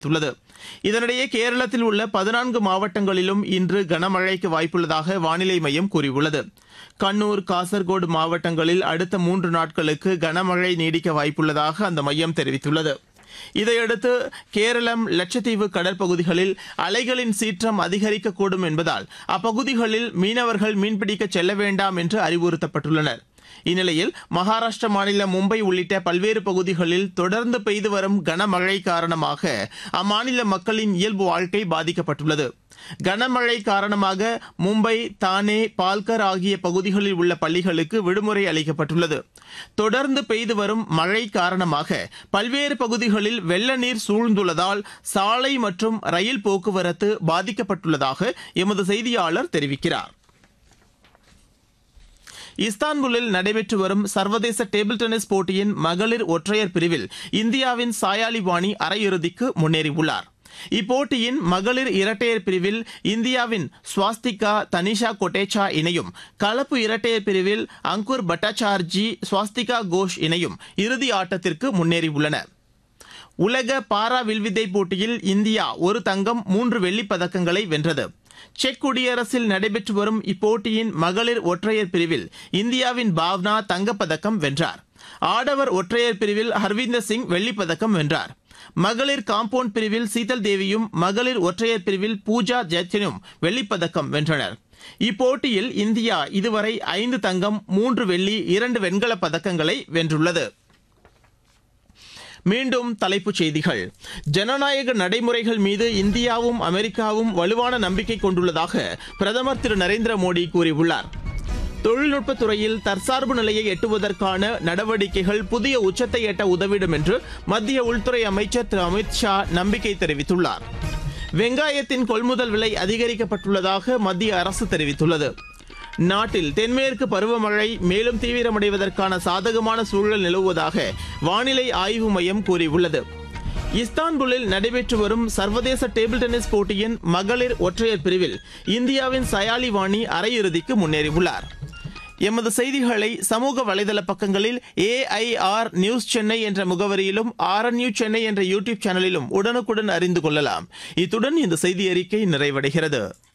உள்ளது இதனிடையே கேரளத்தில் உள்ள பதினான்கு மாவட்டங்களிலும் இன்று கனமழைக்கு வாய்ப்புள்ளதாக வானிலை மையம் கூறியுள்ளது கண்ணூர் காசர்கோடு மாவட்டங்களில் அடுத்த மூன்று நாட்களுக்கு கனமழை நீடிக்க வாய்ப்புள்ளதாக அந்த மையம் தெரிவித்துள்ளது இதையடுத்து கேரளம் லட்சத்தீவு கடற்பகுதிகளில் அலைகளின் சீற்றம் அதிகரிக்கக்கூடும் என்பதால் அப்பகுதிகளில் மீனவர்கள் மீன்பிடிக்க செல்ல வேண்டாம் என்று அறிவுறுத்தப்பட்டுள்ளனர் இந்நிலையில் மகாராஷ்டிர மாநிலம் மும்பை உள்ளிட்ட பல்வேறு பகுதிகளில் தொடர்ந்து பெய்து வரும் கனமழை காரணமாக அம்மாநில மக்களின் இயல்பு வாழ்க்கை பாதிக்கப்பட்டுள்ளது கனமழை காரணமாக மும்பை தானே பால்கர் ஆகிய பகுதிகளில் உள்ள பள்ளிகளுக்கு விடுமுறை அளிக்கப்பட்டுள்ளது தொடர்ந்து பெய்து வரும் மழை காரணமாக பல்வேறு பகுதிகளில் வெள்ள நீர் சூழ்ந்துள்ளதால் சாலை மற்றும் ரயில் போக்குவரத்து பாதிக்கப்பட்டுள்ளதாக எமது செய்தியாளர் தெரிவிக்கிறார் இஸ்தான்புல்லில் நடைபெற்று வரும் சர்வதேச டேபிள் டென்னிஸ் போட்டியின் மகளிர் ஒற்றையர் பிரிவில் இந்தியாவின் சாயாலி வாணி அரையிறுதிக்கு முன்னேறியுள்ளார் இப்போட்டியின் மகளிர் இரட்டையர் பிரிவில் இந்தியாவின் ஸ்வாஸ்திகா தனிஷா கொட்டேச்சா இணையும் கலப்பு இரட்டையர் பிரிவில் அங்குர் பட்டாச்சார்ஜி ஸ்வாஸ்திகா கோஷ் இணையும் இறுதி ஆட்டத்திற்கு முன்னேறியுள்ளன உலக பாரா வில்வித்தை போட்டியில் இந்தியா ஒரு தங்கம் மூன்று வெள்ளிப் பதக்கங்களை வென்றது செக் குடியரசில் நடைபெற்று வரும் இப்போட்டியின் மகளிர் ஒற்றையர் பிரிவில் இந்தியாவின் பாவ்னா தங்கப்பதக்கம் வென்றார் ஆடவர் ஒற்றையர் பிரிவில் ஹர்வீந்தர் சிங் வெள்ளிப் பதக்கம் வென்றார் மகளிர் காம்பவுண்ட் பிரிவில் சீதல் தேவியும் மகளிர் ஒற்றையர் பிரிவில் பூஜா ஜெத்தினும் வெள்ளிப் பதக்கம் வென்றனர் இப்போட்டியில் இந்தியா இதுவரை ஐந்து தங்கம் மூன்று வெள்ளி இரண்டு வெண்கலப் பதக்கங்களை வென்றுள்ளது மீண்டும் தலைப்புச் செய்திகள் ஜனநாயக நடைமுறைகள் மீது இந்தியாவும் அமெரிக்காவும் வலுவான நம்பிக்கை கொண்டுள்ளதாக பிரதமர் திரு நரேந்திர மோடி கூறியுள்ளார் தொழில்நுட்பத் துறையில் தற்சார்பு நிலையை எட்டுவதற்கான நடவடிக்கைகள் புதிய உச்சத்தை எட்ட உதவிடும் என்று மத்திய உள்துறை அமைச்சர் திரு அமித் ஷா நம்பிக்கை தெரிவித்துள்ளார் வெங்காயத்தின் கொள்முதல் விலை அதிகரிக்கப்பட்டுள்ளதாக மத்திய அரசு தெரிவித்துள்ளது நாட்டில் தென்மேற்கு பருவமழை மேலும் தீவிரமடைவதற்கான சாதகமான சூழல் நிலவுவதாக வானிலை ஆய்வு மையம் கூறியுள்ளது இஸ்தான்புல்லில் நடைபெற்று வரும் சர்வதேச டேபிள் டென்னிஸ் போட்டியின் மகளிர் ஒற்றையர் பிரிவில் இந்தியாவின் சயாலி வாணி அரையிறுதிக்கு முன்னேறியுள்ளார் எமது செய்திகளை சமூக வலைதள பக்கங்களில் ஏஐஆர் நியூஸ் சென்னை என்ற முகவரியிலும் ஆர்என்யூ சென்னை என்ற யூடியூப் சேனலிலும் உடனுக்குடன் அறிந்து கொள்ளலாம் இத்துடன் இந்த செய்தி அறிக்கை நிறைவடைகிறது